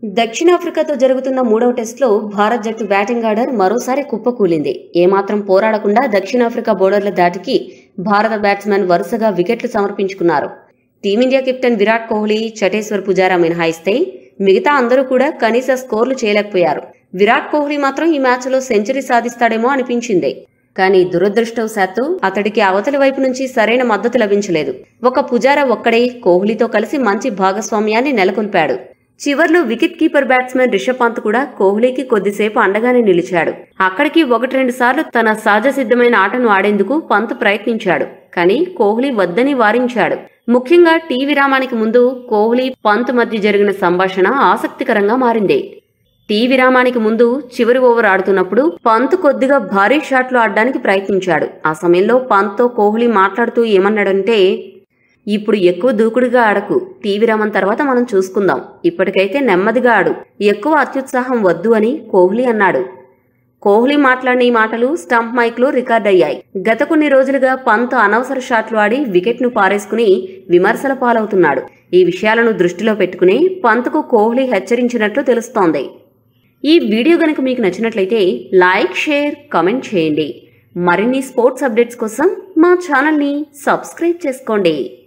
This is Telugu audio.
దక్షిణాఫ్రికాతో జరుగుతున్న మూడవ టెస్టులో భారత్ జట్టు బ్యాటింగ్ ఆర్డర్ మరోసారి కుప్పకూలింది ఏమాత్రం పోరాడకుండా దక్షిణాఫ్రికా బౌలర్ల దాటికి భారత బ్యాట్స్మెన్ వరుసగా వికెట్లు సమర్పించుకున్నారు టీమిండియా కెప్టెన్ విరాట్ కోహ్లీ చటేశ్వర్ పుజారా మినహాయిస్తే మిగతా అందరూ కూడా కనీస స్కోర్లు చేయలేకపోయారు విరాట్ కోహ్లీ మాత్రం ఈ మ్యాచ్లో సెంచరీ సాధిస్తాడేమో అనిపించింది కానీ దురదృష్టవశాత్తు అతడికి అవతలి వైపు నుంచి సరైన మద్దతు లభించలేదు ఒక పుజారా ఒక్కడే కోహ్లీతో కలిసి మంచి భాగస్వామ్యాన్ని నెలకొల్పాడు చివర్లో wicket keeper batsman Rishabh Pant కూడా కోహ్లీకి కొద్దిసేపు అండగానే నిలిచాడు అక్కడికి ఒకటి రెండు సార్లు తన సహజ సిద్ధమైన ఆటను ఆడేందుకు పంత్ ప్రయత్నించాడు కానీ కోహ్లీ వద్దని వారించాడు ముఖ్యంగా టీ విరామానికి ముందు కోహ్లీ పంత్ మధ్య జరిగిన సంభాషణ ఆసక్తికరంగా మారింది టీ విరామానికి ముందు చివరి ఓవర్ ఆడుతున్నప్పుడు పంత్ కొద్దిగా భారీ షాట్లు ఆడడానికి ప్రయత్నించాడు ఆ సమయంలో పంత్తో కోహ్లీ మాట్లాడుతూ ఏమన్నాడంటే ఇప్పుడు ఎక్కువ దూకుడుగా ఆడకు టీ విరామం తర్వాత మనం చూసుకుందాం ఇప్పటికైతే నెమ్మదిగా ఆడు ఎక్కువ అత్యుత్సాహం వద్దు అని కోహ్లీ అన్నాడు కోహ్లీ మాట్లాడిన ఈ మాటలు స్టంప్ మైక్లో రికార్డ్ అయ్యాయి గత కొన్ని రోజులుగా పంత్ అనవసర షాట్లు ఆడి వికెట్ను పారేసుకుని విమర్శల పాలవుతున్నాడు ఈ విషయాలను దృష్టిలో పెట్టుకుని పంత్కు కోహ్లీ హెచ్చరించినట్లు తెలుస్తోంది ఈ వీడియో గనుక మీకు నచ్చినట్లయితే లైక్ షేర్ కామెంట్ చేయండి మరిన్ని స్పోర్ట్స్ అప్డేట్స్ కోసం మా ఛానల్ని సబ్స్క్రైబ్ చేసుకోండి